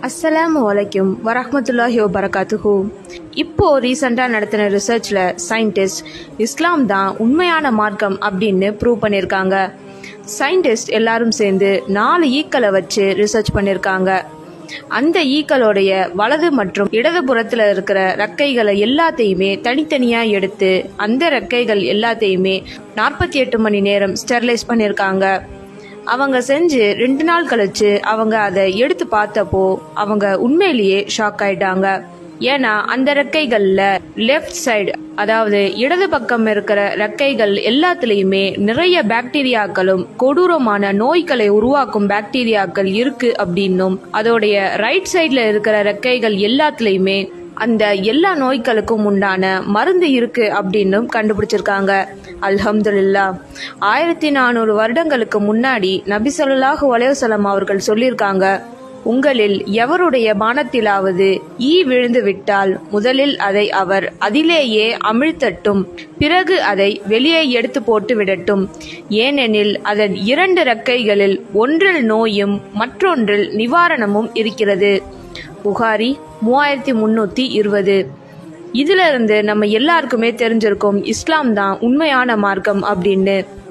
அஸ்ஸலாமு அலைக்கும் வரஹ்மத்துல்லாஹி வபரகாத்துஹு இப்போ ரீசெண்டாக நடத்தின ரிசர்ச்சில் சயின்டிஸ்ட் இஸ்லாம் தான் உண்மையான மார்க்கம் அப்படின்னு ப்ரூவ் பண்ணியிருக்காங்க சயின்டிஸ்ட் எல்லாரும் சேர்ந்து நாலு ஈக்களை வச்சு ரிசர்ச் பண்ணியிருக்காங்க அந்த ஈக்களோடைய வலது மற்றும் இடது புறத்தில் இருக்கிற ரெக்கைகளை எல்லாத்தையுமே தனித்தனியாக எடுத்து அந்த ரெக்கைகள் எல்லாத்தையுமே நாற்பத்தி எட்டு மணி நேரம் ஸ்டெர்லைஸ் பண்ணியிருக்காங்க அவங்க செஞ்சு ரெண்டு நாள் கழிச்சு அவங்க அதை எடுத்து பார்த்தப்போ அவங்க உண்மையிலேயே ஷாக் ஆயிட்டாங்க ஏன்னா அந்த ரெக்கைகள்ல லெஃப்ட் சைடு அதாவது இடது பக்கம் இருக்கிற ரெக்கைகள் எல்லாத்துலேயுமே நிறைய பாக்டீரியாக்களும் கொடூரமான நோய்களை உருவாக்கும் பாக்டீரியாக்கள் இருக்கு அப்படின்னும் அதோடைய ரைட் சைட்ல இருக்கிற ரெக்கைகள் எல்லாத்துலேயுமே அந்த எல்லா நோய்களுக்கும் உண்டான மருந்து இருக்கு அப்படின்னும் கண்டுபிடிச்சிருக்காங்க அல்ஹம்துலில்லா ஆயிரத்தி நானூறு வருடங்களுக்கு முன்னாடி நபி ஸல்லல்லாஹு அலைஹி வஸல்லம் அவர்கள் சொல்லியிருக்காங்க உங்களில் எவருடைய பானத்திலாவது ஈ விழுந்து விட்டால் முதலில் அதை அவர் அதிலேயே அமிழ்த்தட்டும் பிறகு அதை வெளியே எடுத்து போட்டு விடட்டும் ஏனெனில் அதன் இரண்டு ரெக்கைகளில் ஒன்றில் நோயும் மற்றொன்றில் நிவாரணமும் இருக்கிறது புகாரி மூவாயிரத்தி முன்னூத்தி இருபது இதுல இருந்து நம்ம எல்லாருக்குமே தெரிஞ்சிருக்கும் இஸ்லாம் தான் உண்மையான மார்க்கம் அப்படின்னு